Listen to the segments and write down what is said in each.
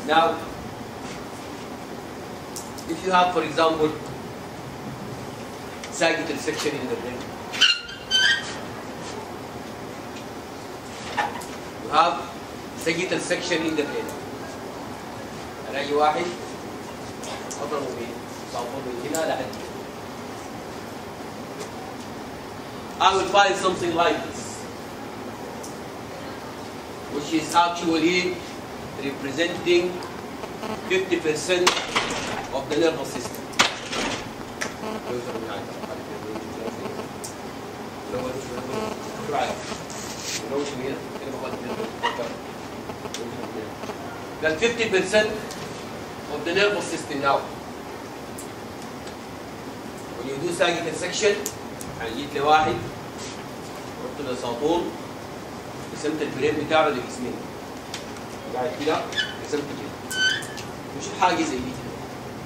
Now, if you have, for example, sagittal section in the brain, you have sagittal section in the brain. ألاقي واحد أضربه بصابون من هنا لحد هنا. I will find something like this, which is actually representing 50% of the nervous system. Then 50% of the nervous system now. When you do sagittal section, يعني جيت لواحد قلت له ساطور قسمت البرين بتاعه لجسمين قاعد كده قسمت كده مش حاجه زي دي كده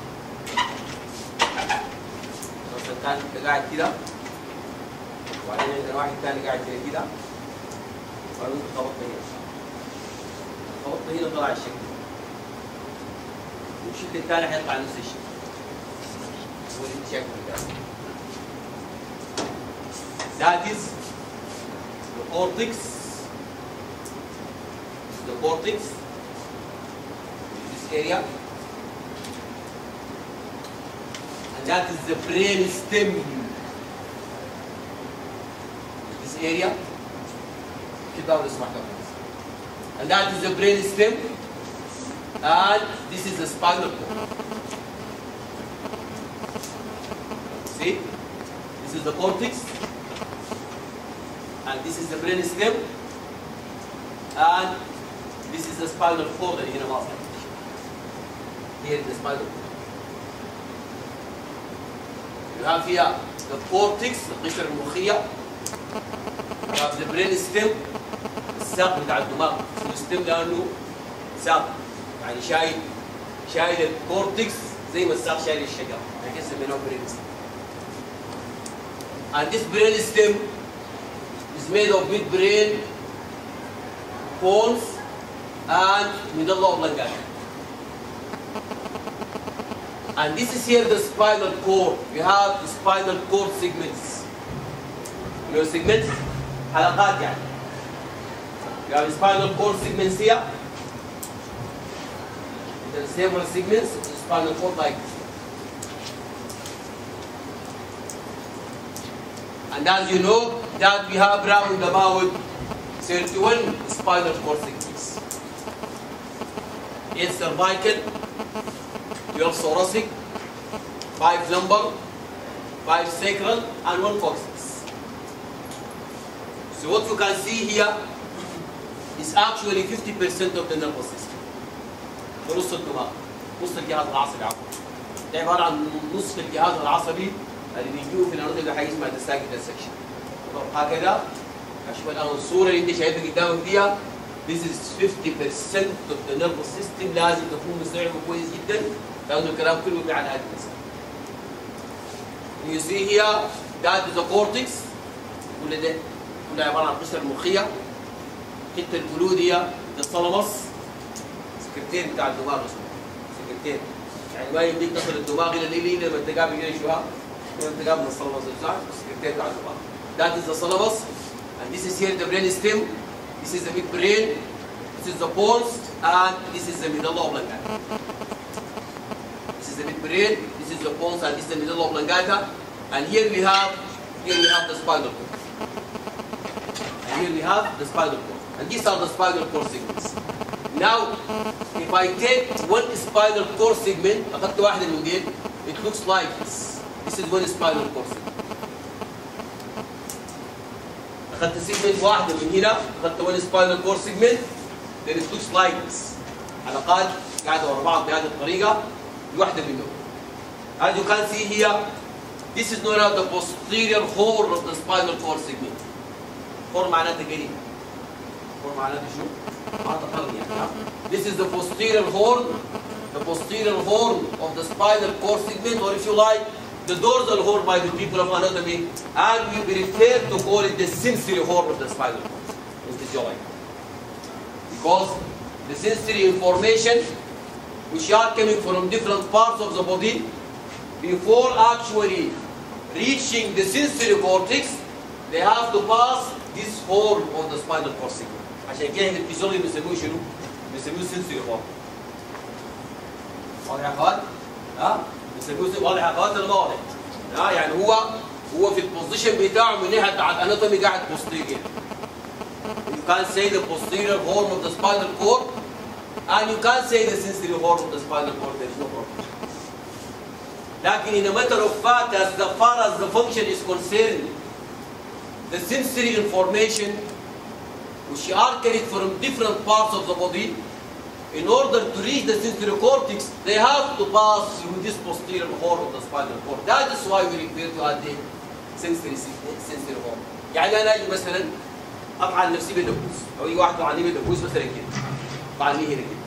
مثلا كان انت قاعد كده وبعدين عندنا واحد ثاني قاعد زي كده وبعدين انت خبطت هنا خبطت هنا طلع الشكل والشكل الثاني حيطلع نفس الشيء هو الشكل ده That is the cortex. The cortex, this area, and that is the brain stem. This area, كده ولا سمعتها and that is the brain stem, and this is the spinal cord. See, this is the cortex and this is the brain stem and this is the spinal cord اللي هنا واضح here is the spinal cord you have here the cortex القشرة المخية you have the brain stem الساق بتاع الدماغ اسمه stem لأنه ساق يعني شايل شايل الكورتكس زي ما الساق شايل الشجرة يعني كده سميناه brain stem and this brain stem is made of midbrain, pons, and medulla oblongata. And this is here the spinal cord. We have spinal cord segments. You know segments? حلقات يعني. We have spinal cord segments here. There are several segments of the spinal cord like this. And as you know, that we have round about 31 spinal cord segments. Eight cervical, 12 thoracic, 5 lumbar, 5 sacral, and 1 coccyx. So what you can see here is actually 50% of the nervous system. في نص الدماغ، نص الجهاز العصبي عفوا. ده عبارة عن نصف الجهاز العصبي اللي بيجيه في الأرض ده حاجة اسمها الساكتال سكشن. هكذا اشوف الان الصوره اللي انت شايفها قدامك دي This is 50% of the nervous system لازم تكون مستوعبه كويس جدا لانه الكلام كله بيعن هذه المسألة. You see here that is the cortex كل ده كله عباره عن قشره المخيه الحته البلوديه ده الثالاموس سكرتير بتاع الدماغ اسمه سكرتير يعني ما يمديك تصل الدماغ الى الالي لما تقابل كده شوها لما تقابل الثالاموس بتاعك السكرتير بتاع الدماغ That is the syllabus. And this is here the brain stem. This is the midbrain. This is the pons. And this is the medulla oblongata. This is the midbrain. This is the pons. And this is the medulla oblongata. And here we have, here we have the spinal cord. And here we have the spinal cord. And these are the spinal cord segments. Now, if I take one spinal cord segment, أخذت واحدة من ديل, it looks like this. This is one spinal cord segment. اخذت سيجمنت واحده من هنا اخذت ون سباينال كور سيجمنت then it looks like this حلقات قاعده ورا بعض بهذه الطريقه واحده منهم as you can see here this is known as the posterior horn of the spinal cord segment horn معناته قريب horn معناته شو؟ معناته قرن يعني this is the posterior horn the posterior horn of the spinal cord segment or if you like the dorsal horn by the people of anatomy, and we prefer to call it the sensory horn of the spinal cord in physiology. Because the sensory information which are coming from different parts of the body before actually reaching the sensory cortex they have to pass this horn of the spinal cord segment عشان كده الفيزيولوجي بيسموه شنو؟ بيسموه sensory horn واضح يا اخوان؟ ها؟ بيسموه واضح يا اخوان ولا ما واضح؟ ها يعني هو هو في البوزيشن بتاعه من ناحيه بتاع الاناتومي قاعد posterior You can say the posterior horn of the spinal cord and you can say the sensory horn of the spinal cord, there is no problem. لكن in a matter of fact, as far as the function is concerned, the sensory information which are carried from different parts of the body, in order to reach the sensory cortex, they have to pass through this posterior horn of the spinal cord. That is why we refer to as the sensory, sensory horn. يعني أنا أجي مثلا أطعن نفسي بدبوس أو أي واحد طعني بدبوس مثلا كده طعني هنا كده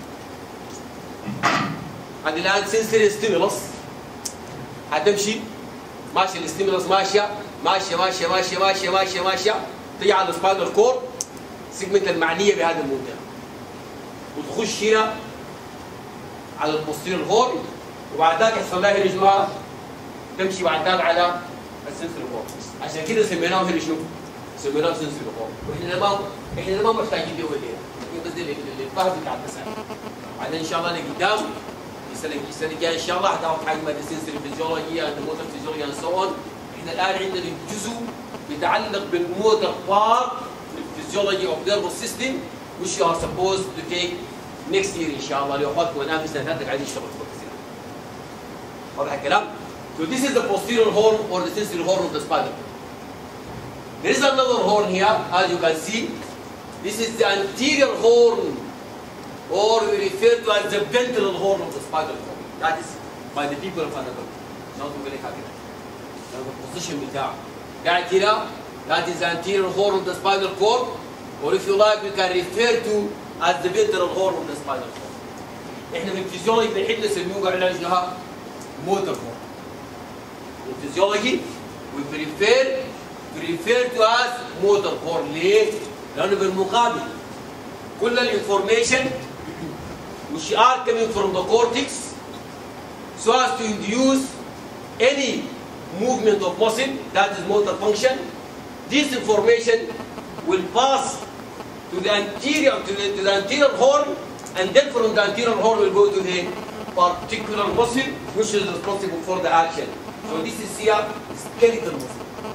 هذه الآن sensory stimulus هتمشي ماشي الستيمولس ماشيه ماشيه ماشيه ماشيه ماشيه ماشيه ماشيه تيجي على السباينال كورد سيجمنت المعنيه بهذه المنطقه وتخش هنا على البوستيريور هورن وبعد ذاك يحصل لها هنا شنو تمشي بعد ذاك على السنسوري هورن عشان كده سميناه هنا شنو؟ سميناه سنسوري هورن واحنا ما احنا ما محتاجين دي ولا بس دي الفهم بتاع المسائل بعدين ان شاء الله قدام السنه السنه الجايه ان شاء الله حتاخذ حاجه ماده سنسوري فيزيولوجي اند موتر فيزيولوجي اند سو اون احنا الان عندنا الجزء بيتعلق بالموتر بارت الفيزيولوجي اوف نيرفس سيستم which you are supposed to take next year ان شاء الله لو اخواتكم الان في سنه ثالثه قاعدين يشتغلوا في واضح الكلام؟ So this is the posterior horn or the sensory horn of the spinal. There is another horn here, as you can see. This is the anterior horn or we refer to as the ventral horn of the spinal cord. That is by the people of anatomy. Not to كده. the position بتاعه. قاعد كده that is the anterior horn of the spinal cord or if you like we can refer to as the ventral horn of the spinal cord. احنا في الفيزيولوجي بنحب نسميه قاعد لها motor horn. في الفيزيولوجي we prefer to refer to as motor horn ليه؟ لأنه بالمقابل كل الانفورميشن which are coming from the cortex so as to induce any movement of muscle that is motor function this information will pass to the anterior to the, to the anterior horn and then from the anterior horn will go to the particular muscle which is responsible for the action so this is here skeletal muscle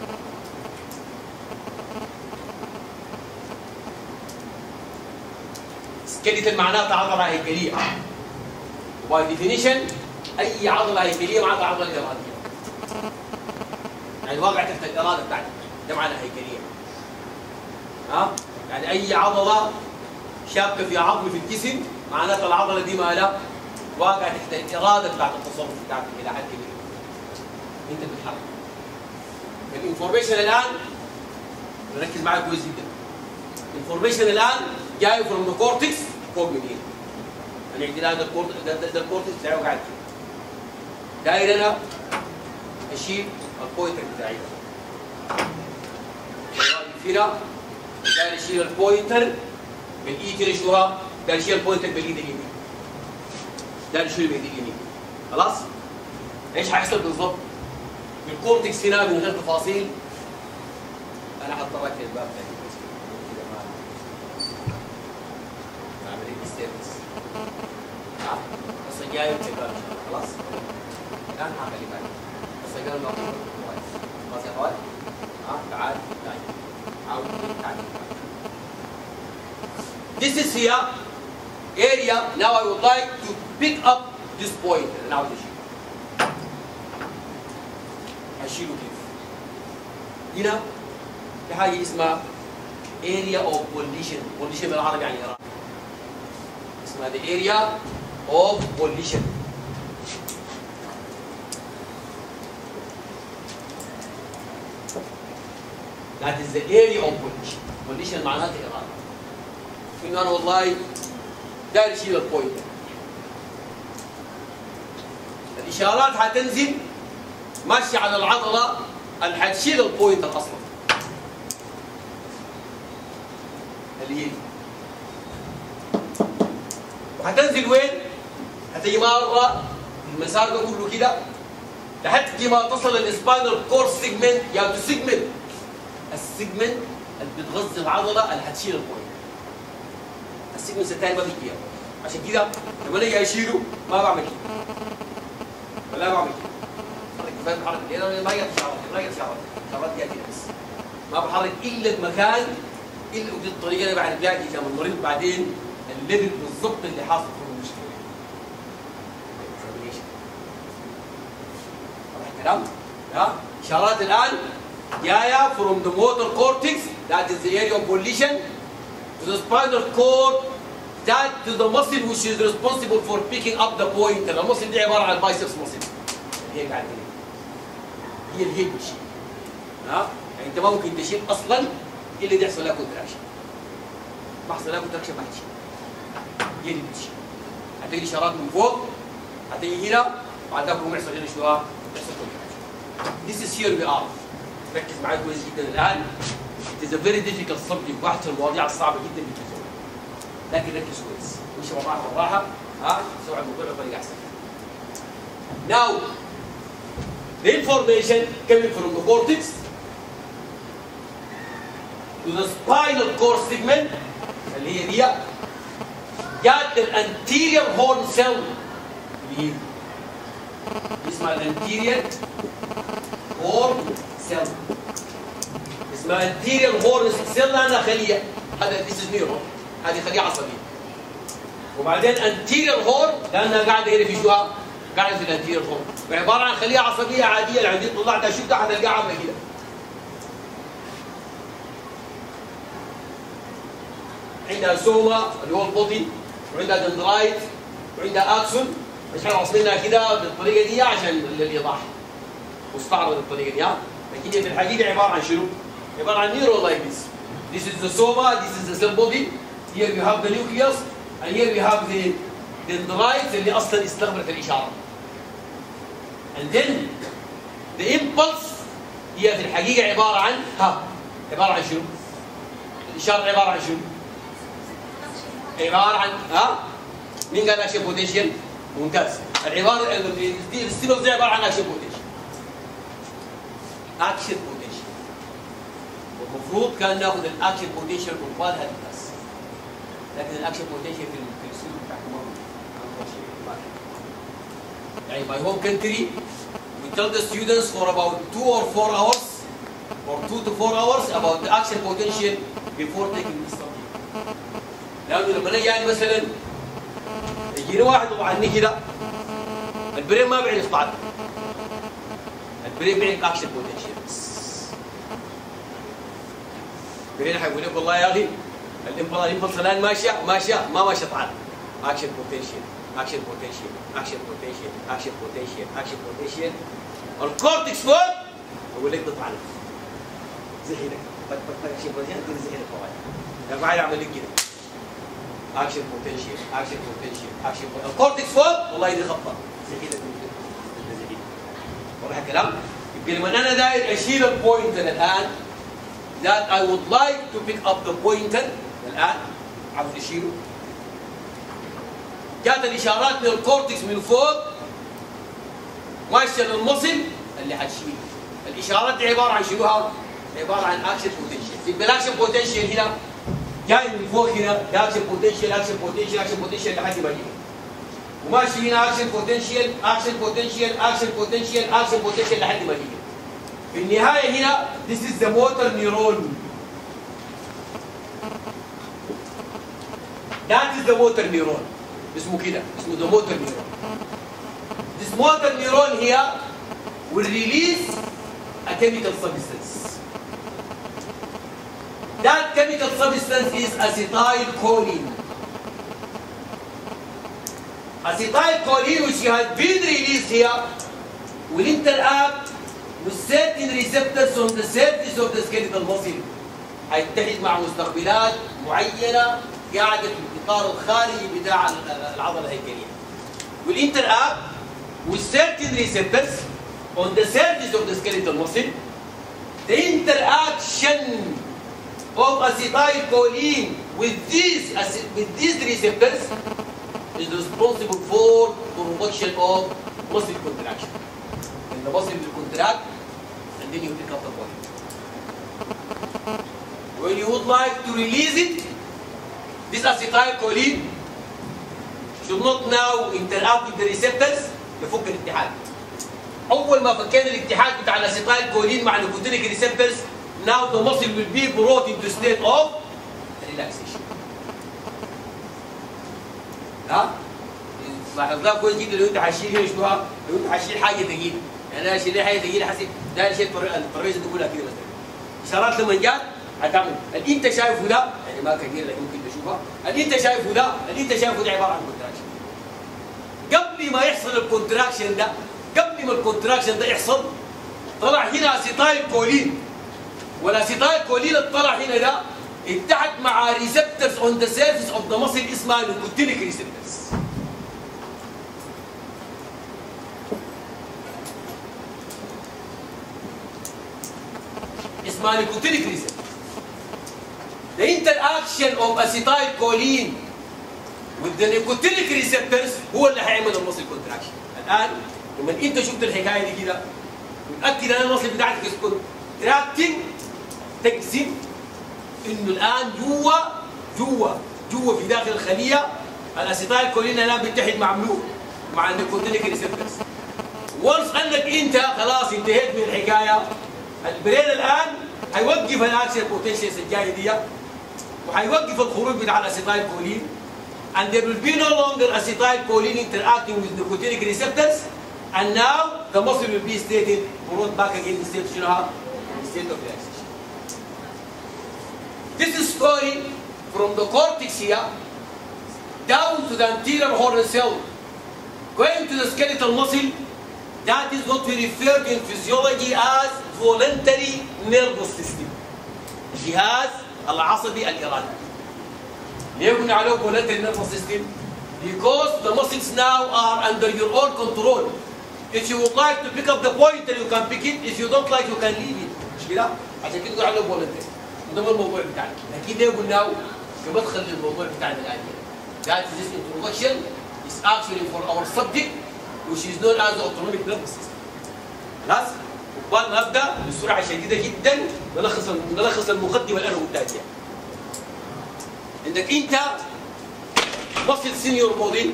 سكيلتال معناتها عضله هيكليه باي ديفينيشن اي عضله هيكليه معناتها عضله اراديه يعني واقع تحت الاراده بتاعتك ده معنى هيكليه ها يعني اي عضله شابكه في عظم في الجسم معناتها العضله دي مالها واقع تحت الاراده بتاعت التصرف بتاعتك الى حد كبير انت بتتحرك الانفورميشن الان ركز معايا كويس جدا الانفورميشن الان جاي فروم ذا كورتكس فوق من هنا انا عندي هذا الكورتكس ده, ده, ده الكورتكس بتاعي قاعد كده داير انا اشيل البوينتر بتاعي ده هنا داير اشيل البوينتر بالايد كده شوها داير اشيل البوينتر بالايد اليمين داير اشيل بالايد اليمين خلاص ايش هيحصل بالضبط؟ الكورتكس هنا من غير تفاصيل انا هضطر اكل الباب تاني عمليه ستيرنس بس جاي وكذا خلاص الان هخلي بالك بس قال ما كويس خلاص يا اخوان ها تعال تعال عاود تعال This is here area now I would like to pick up this point انا عاوز اشيله هشيله كيف هنا في حاجه اسمها area of collision collision بالعربي يعني إرادة. اسمها the area of collision that is the area of collision collision معناته إرادة إنه أنا والله داير أشيل البوينت الإشارات حتنزل ماشية على العضلة اللي حتشيل البوينتر أصلا اللي هي دي. وهتنزل وين؟ هتيجي مره المسار ده كله كده لحد ما تصل الاسبانال كور سيجمنت يا تو سيجمنت السيجمنت اللي بتغذي العضله اللي هتشيل البوينت السيجمنت الثاني ما بيجيها عشان كده لما اجي اشيله ما بعمل كده ولا بعمل كده حرك كفايه بحرك لان ما يقدر شعرات ما يقدر شعرات شعرات جايه كده بس ما بحرك الا المكان الا ودي الطريقه اللي بعرف بيها قدام المريض بعدين الليفل بالضبط اللي حاصل فيه المشكله واضح الكلام؟ ها اشارات الان جايه from the motor cortex that is the area of volition to the spinal cord that to the muscle which is responsible for picking up the point المصل دي عباره عن biceps muscle هي قاعده هي اللي هي بتشيل ها يعني انت ما ممكن تشيل اصلا الا اللي يحصل لها كونتراكشن ما حصل لها كونتراكشن ما تشيل هي اللي بتشيل هتجي اشارات من فوق هتيجي هنا بعد ذاك يحصل هنا شو يحصل كونتراكشن This is here we are ركز معي كويس جدا الان It is a very difficult subject واحد من المواضيع الصعبه جدا في الفيزياء لكن ركز كويس مش بالراحه بالراحه ها تسوي الموضوع بطريقه احسن Now the information coming from the cortex to the spinal cord segment اللي هي دي جات الانتيريور هورن سيل اللي هي دي. اسمها الانتيريور هورن سيل اسمها انتيريور هورن سيل لانها خليه هذا ذيس از نيورون هذه خليه عصبيه وبعدين انتيريور هورن لانها قاعده هنا في شو قاعده في الانتيريور هورن عباره عن خليه عصبيه عاديه اللي عندي طلعتها شفتها حتلقاها عامله كده عندها سوما اللي هو البطي وعندها دندرايت وعندها اكسون مش احنا واصلينها كده بالطريقه دي عشان الايضاح مستعرض الطريقه دي ها لكن هي في الحقيقه عباره عن شنو؟ عباره عن نيورو لايك ذيس This is the soma, this is the cell body. Here we have the nucleus, and here we have the dendrites اللي اصلا استقبلت الاشاره. And then the impulse هي في الحقيقه عباره عن ها عباره عن شنو؟ الاشاره عباره عن شنو؟ عباره عن ها مين قال اكشن بوتنشال؟ ممتاز العباره الستيلوس دي عباره عن اكشن بوتنشال اكشن بوتنشال والمفروض كان ناخذ الاكشن بوتنشال قربان هذه الناس لكن الاكشن بوتنشال في في السلوك بتاعكم ما يعني my home country we tell the students for about two or four hours or two to four hours about the action potential before taking this subject لانه لما انا يعني مثلا يجيني واحد وعني كده البرين ما بيعرف طعم البرين بيعرف اكشن بوتنشال البرين حيقول لك والله يا اخي الامبلس الامبلس الان ماشيه ماشيه ما ماشيه طعم اكشن بوتنشال اكشن بوتنشال اكشن بوتنشال اكشن بوتنشال اكشن بوتنشال الكورتكس فوق يقول لك بطعم زي هنا بك بك بك اكشن بوتنشال زي هنا فوق يا قاعد اعمل لك كده اكشن بوتنشال اكشن بوتنشال اكشن الكورتكس فوق والله دي خطه زي كده زي كده واضح الكلام؟ يبقى لما انا داير اشيل البوينتر الان that I would like to pick up the pointer الان عاوز اشيله جات الاشارات من الكورتكس من فوق ماشيه للمصل اللي حتشيل الاشارات دي عباره عن شنو هذا؟ عباره عن اكشن بوتنشال في الاكشن بوتنشال هنا جاي من فوق هنا ده اكشن بوتنشال اكشن بوتنشال اكشن بوتنشال لحد ما يجي وماشي هنا اكشن بوتنشال اكشن بوتنشال اكشن بوتنشال اكشن بوتنشال لحد ما يجي في النهايه هنا this is the motor neuron that is the motor neuron اسمه كده اسمه the motor neuron this motor neuron here will release a chemical substance That chemical substance is acetylcholine. Acetylcholine, which has been released here, will interact with certain receptors on the surface of the skeletal muscle. هيتحد مع مستقبلات معينة قاعدة في الإطار الخارجي بتاع العضلة الهيكلية. will interact with certain receptors on the surface of the skeletal muscle. The interaction of acetylcholine with these with these receptors is responsible for production of muscle contraction. And the muscle will contract and then you pick up the body. When you would like to release it, this acetylcholine should not now interact with the receptors يفك الاتحاد. اول ما فكينا الاتحاد بتاع الاسيتايل كولين مع النيكوتينيك ريسبتورز now the muscle will be brought into state of relaxation ها لاحظناه كويس جدا لو انت حشيل هنا شنو لو انت حشيل حاجه ثقيله يعني انا اشيل حاجه ثقيله حسب ده شيء الترابيزه دي كلها كده بس اشارات لما جات هتعمل اللي انت شايفه ده يعني ما كثير لكن ممكن تشوفها اللي انت شايفه ده اللي انت شايفه ده عباره عن كونتراكشن قبل ما يحصل الكونتراكشن ده قبل ما الكونتراكشن ده يحصل طلع هنا اسيتايل كولين والاسيتايل كولين اللي طلع هنا ده اتحد مع ريسبتورز اون ذا سيرفيس اوف ذا ماسل اسمها نيكوتينيك ريسبتورز اسمها نيكوتينيك ريسبتورز The interaction of acetylcholine with the nicotinic receptors هو اللي هيعمل المصل كونتراكشن الان لما انت شفت الحكايه دي كده متاكد ان المصل بتاعتك كونتراكتنج تجزم انه الان جوا جوا جوا في داخل الخليه الاسيتايل كولين الان بيتحد مع منو؟ مع النيكوتينيك ريسبتورز وانس انك انت خلاص انتهيت من الحكايه البرين الان هيوقف الاكسيال بوتنشيالز الجايه دي وهيوقف الخروج بتاع الاسيتايل كولين and there will be no longer acetylcholine interacting with nicotinic receptors and now the muscle will be stated brought back again in state شنو in state of relaxation. This is story from the cortex here down to the anterior horn cell going to the skeletal muscle that is what we refer to in physiology as voluntary nervous system الجهاز العصبي الإرادي ليه قلنا عليه voluntary nervous system because the muscles now are under your own control if you would like to pick up the pointer you can pick it if you don't like you can leave it مش كده عشان كده قلنا عليه voluntary ده هو الموضوع بتاعنا لكن ده قلناه كمدخل للموضوع بتاعنا الآن that is this introduction is actually for our subject which is known as the autonomic nervous system خلاص وبعد ما ابدا بسرعه شديده جدا نلخص نلخص المقدمه اللي انا قلتها دي انك انت muscle senior body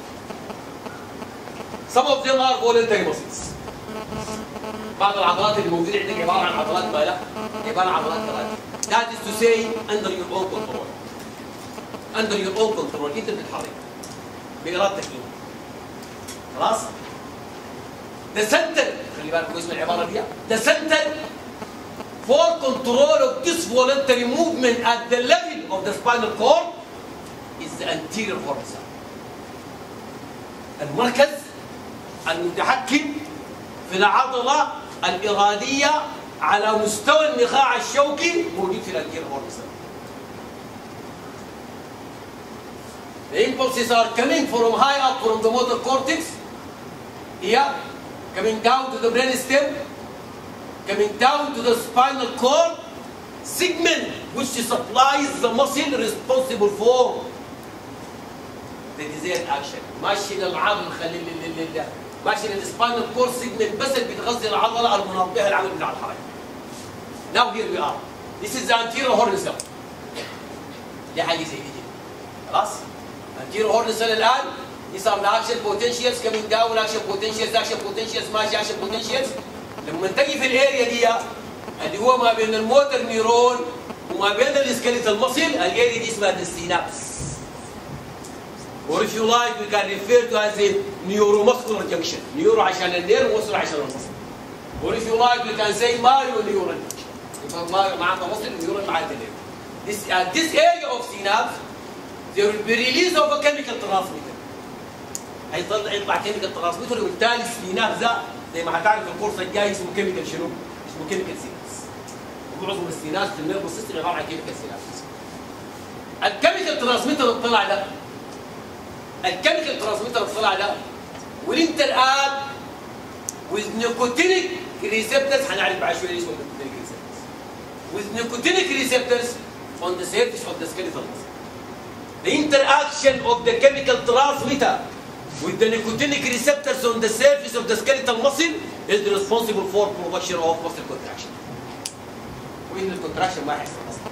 some of them are voluntary muscles بعض العضلات اللي موجوده عندك عباره عن عضلات بالغ عباره عن عضلات ثلاثه that is to say under your own control under your own control انت بتتحرك بارادتك انت خلاص the center خلي بالك كويس من العباره دي the center for control of this voluntary movement at the level of the spinal cord is the anterior horizon المركز المتحكم في العضلة الإرادية على مستوى النخاع الشوكي موجود في الانتير هوريزون The impulses are coming from high up from the motor cortex here coming down to the brain stem coming down to the spinal cord segment which supplies the muscle responsible for the desired action ماشي للعظم خلي لله ماشي للسباينال كور سيجمنت بس اللي بتغذي العضله المنبهه العمل بتاع الحركه Now here we are This is the anterior horn cell دي حاجه زي دي خلاص anterior horn cell الان These are the action potentials coming down action potentials action potentials ماشي action potentials لما تجي في الاريا دي اللي هو ما بين الموتر نيرون وما بين السكيليتال ماسل الاريا دي اسمها السينابس or if you like we can refer to as a neuromuscular junction neuro عشان النير ومصر عشان المصل or if you like we can say mario neural junction يبقى ما معك مصل neural معك النير this at this area of synapse there will be release of a chemical transmitter هيطلع يطلع chemical transmitter وبالتالي السينابس ده زي ما هتعرف الكورس الجاي اسمه chemical شنو؟ اسمه chemical synapse ومعظم السينابس في النيرفس سيستم عباره عن chemical synapse الكيميكال ترانسميتر اللي طلع ده الكيميكال ترانسميتر اللي طلع ده والانتراد with nicotinic receptors هنعرف بعد شويه اسمه nicotinic receptors with nicotinic receptors on the surface of the skeletal muscle the interaction of the chemical transmitter with the nicotinic receptors on the surface of the skeletal muscle is responsible for production of muscle contraction وإن الكونتراكشن ما حيحصل أصلا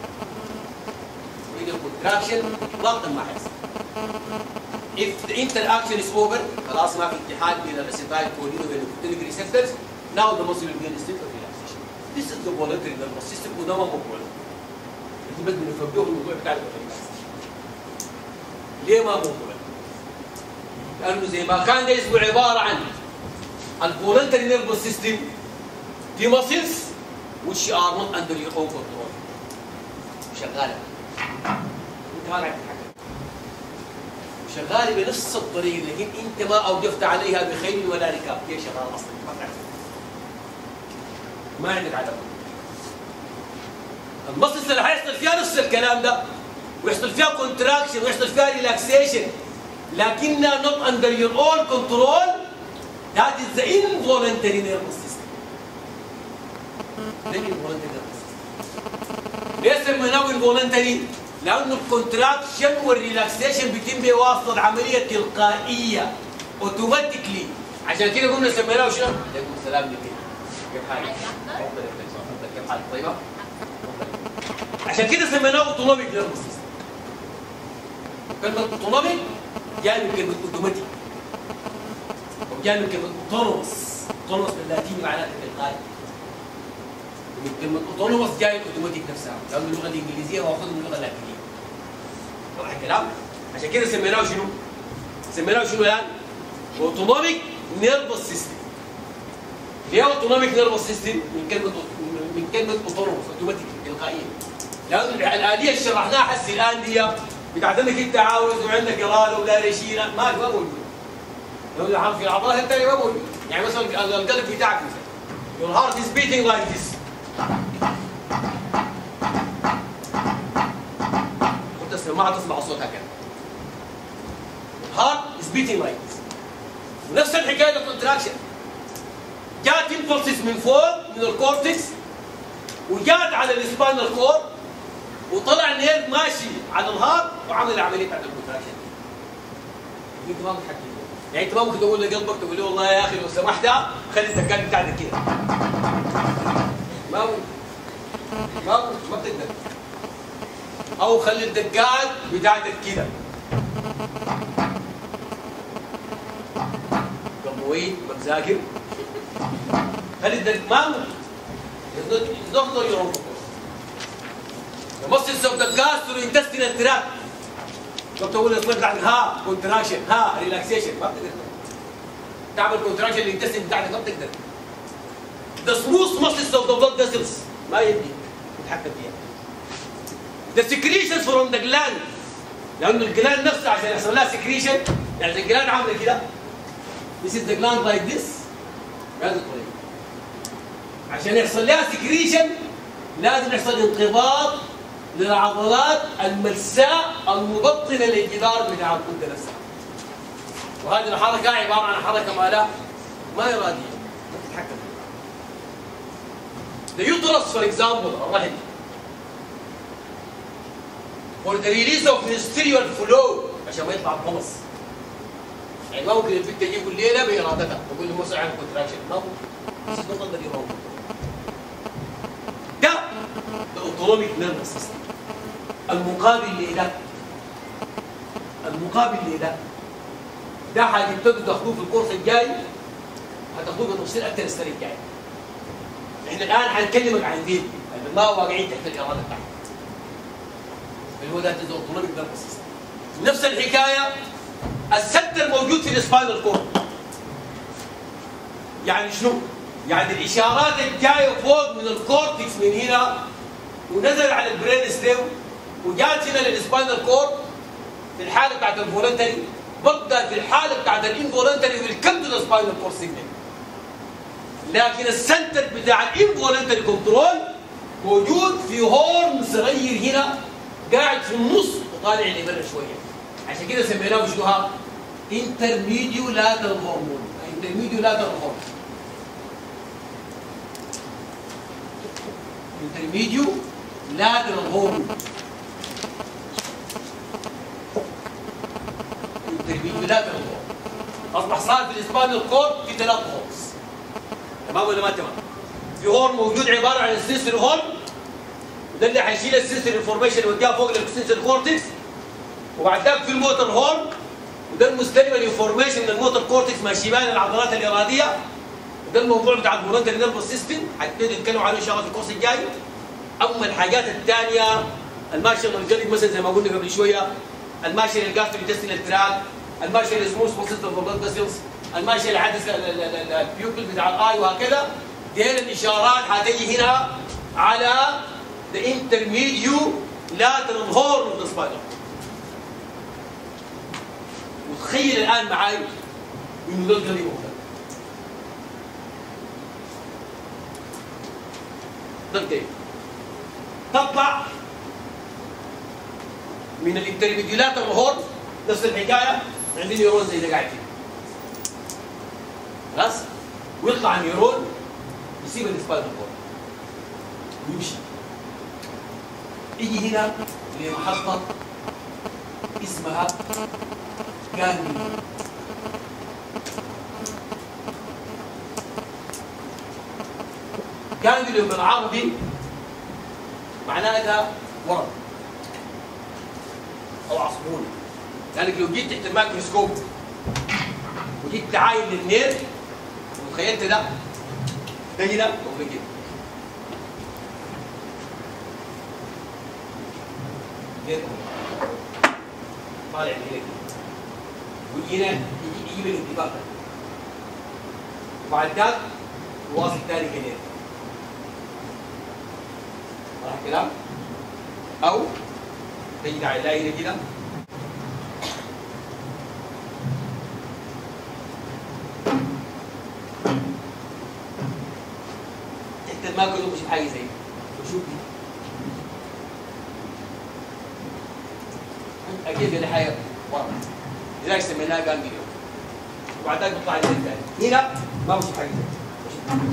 وإن الكونتراكشن إطلاقا ما حيحصل if the interaction is over خلاص ما في اتحاد بين الاسيتايل كولين وبين الكوتينيك receptors now the muscle will be in a state of relaxation this is the voluntary nervous system وده ما موضوع دي بس بنفبيه الموضوع بتاع الريلاكسيشن ليه ما موضوع؟ لانه زي ما كان ده اسمه عباره عن الفولنتري نيرفس سيستم دي muscles which are not under your own control شغاله انت ما قاعد تتحكم شغاله بنفس الطريقه لكن انت ما اوجفت عليها بخيل ولا ركاب هي شغاله اصلا ما تعرف ما عندك عدم المصل اللي حيحصل فيها نفس الكلام ده ويحصل فيها كونتراكشن ويحصل فيها ريلاكسيشن لكنها not under your own control that is the involuntary nervous system ده involuntary nervous system ليه سميناه involuntary؟ لأنه الكونتراكشن والريلاكسيشن بيتم بواسطة عملية تلقائية اوتوماتيكلي عشان كده قلنا سميناه شنو؟ عليكم السلام لك كيف حالك؟ تفضل يا فيصل تفضل كيف حالك طيبة؟ عشان كده سميناه اوتونوميك نيرفس سيستم كلمة اوتونوميك جاي من كلمة اوتوماتيك وجاي من كلمة اوتونوموس اوتونوموس باللاتيني معناها تلقائي ومن كلمة اوتونوموس جاي الاوتوماتيك نفسها لأنه اللغة الإنجليزية واخذ من اللغة اللاتينية واضح الكلام؟ عشان كده سميناه شنو؟ سميناه شنو الآن؟ اوتونوميك نيرفس سيستم ليه اوتونوميك نيرفس سيستم؟ من كلمة من كلمة اوتونوموس اوتوماتيك تلقائية لأن الآلية اللي شرحناها حسي الآن دي بتاعت انك انت عاوز وعندك اراده ولا رشينه ما ما موجود لو الحرف في الاعضاء الثانيه ما موجود يعني مثلا القلب بتاعك مثلا your heart is beating like this وانت ما هتسمع الصوت هكذا heart is beating like this ونفس الحكايه الكونتراكشن جات impulses من فوق من الكورتكس وجات على السباينال كور وطلع نير ماشي على الهارت وعمل العمليه بتاعت الكونتراكشن انت ما بتحكي يعني انت ما ممكن تقول لقلبك تقول له والله يا اخي لو سمحت خلي الدقات بتاعتك كده ما ممكن ما ممكن ما بتقدر او خلي الدقات بتاعتك كده قموين بتذاكر خلي الدق ما ممكن It's not your own The muscles of the gastrointestinal tract لو تقول اسمك بتاعتك ها كونتراكشن ها ريلاكسيشن ما بتقدر تعمل كونتراكشن للانتستين بتاعتك ما بتقدر The smooth muscles of the blood vessels ما يدي تتحكم فيها The secretions from the gland لأنه الجلاند نفسها عشان يحصل لها سكريشن يعني الجلاند عاملة كده This is the gland like this بهذه الطريقة عشان يحصل لها سكريشن لازم يحصل انقباض للعضلات الملساء المبطنه للجدار بتاع الغده نفسها. وهذه الحركه عباره عن حركه ما لا ما اراديه ما تتحكم The uterus for example الرحم for the release of menstrual flow عشان ما يطلع الطمس يعني ما ممكن البنت تجيب الليله بارادتها تقول لي مسرع عن كونتراكشن ما ممكن بس نقدر يروح ده الاوتونوميك نيرفس سيستم المقابل لده المقابل لده ده هتبتدوا تاخدوه في الكورس الجاي هتاخدوه بالتفصيل اكثر السنه الجايه احنا الان هنكلمك عن دي اللي ما واقعين تحت الاراده بتاعتك اللي هو ده الاوتونوميك نيرفس سيستم نفس الحكايه السنتر موجود في السباينال كورد يعني شنو؟ يعني الاشارات الجايه فوق من الكورتكس من هنا ونزل على البرين ستيم وجات هنا للسباينال كورد في الحاله بتاعت الفولنتري بقى في الحاله بتاعت الانفولنتري ويلكم تو سباينال كورد سيجنال لكن السنتر بتاع الانفولنتري كنترول موجود في هورن صغير هنا قاعد في النص وطالع لبره شويه عشان كده سميناه شنو ها؟ انترميديو لاتر هرمون انترميديو لاتر هرمون انترميديو لاتر هرمون انترميديو لاتر هرمون اصبح صار في الاسبانيول كورد في ثلاث هورنز تمام ولا ما تمام؟ في هورن موجود عباره عن السنسوري هورن وده اللي حيشيل السنسوري انفورميشن يوديها فوق للسنسوري كورتكس وبعد ذاك في الموتور هورن وده المستلم الانفورميشن من الموتور كورتكس ماشي بين العضلات الاراديه وده الموضوع بتاع الفولنتري نيرفس سيستم حتبتدي نتكلم عليه ان شاء الله في الكورس الجاي اما الحاجات الثانيه الماشي الجلد مثلا زي ما قلنا قبل شويه الماشي الجاستريتستينال تراك الماشي السموث سيستم فور بلاد فيسلز الماشي الحدث البيوبل بتاع الاي وهكذا دي الاشارات هتجي هنا على the intermediate lateral horn of the spinal وتخيل الان معاي انه ده القليل مختلف ده القليل تطلع من الانترميديولات الهورن نفس الحكايه عندي نيرون زي ده قاعد كده خلاص ويطلع نيرون يسيب السباينال كورد ويمشي يجي هنا لمحطه اسمها جانجليون جانجليون بالعربي معناتها ورم او عصبونه لانك لو جيت تحت الميكروسكوب وجيت تعاين للنير وتخيلت ده ده هنا وده كده نير طالع من هنا كده ويجي هنا يجي يجيب الانتباه ده وبعد ذاك واصل تاني كده صح الكلام؟ او تجي على هنا كده تحت الماء كله مش حاجه زي دي. وشوف دي اكيد دي حاجه ورا لذلك سميناها جانجليون وبعد ذلك بيطلع الزيت ثاني هنا ما مش حاجه زي دي.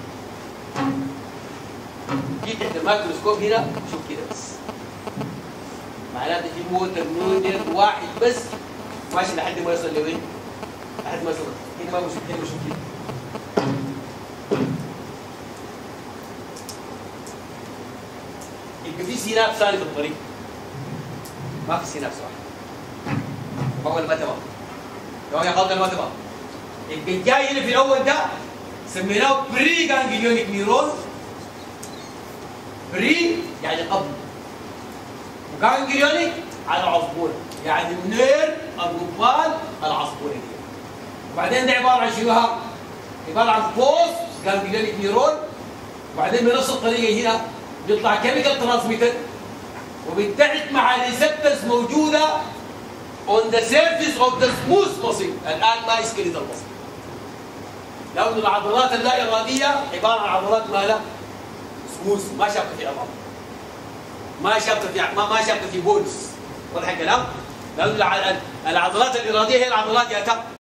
جيت تحت الميكروسكوب هنا شوف كده بس معناته في موتر نودر واحد بس ماشي لحد ما يوصل لوين؟ لحد ما يوصل هنا ما بشوف هنا بشوف كده يبقى في سيناب ثاني في الطريق ما في سيناب واحد ما هو ما تمام تمام يا خالد ما تمام يبقى الجاي اللي في الاول ده سميناه بري جانجليونيك نيرون بري يعني قبل وجانجليونيك على العصبونه يعني النير الربان العصبونه دي وبعدين ده عباره عن شنو ها؟ عباره عن بوست جانجليونيك نيرون وبعدين بنفس الطريقه هنا بيطلع كيميكال ترانسميتر وبيتحد مع ريسبتورز موجوده on the surface of the smooth muscle الان ما سكيليتال muscle لأن العضلات اللا إرادية عبارة عن عضلات مالها سموث ما شابكة في عظام ما شابكة في ما, ما شابكة في بونز واضح الكلام؟ لأن العضلات الإرادية هي العضلات يا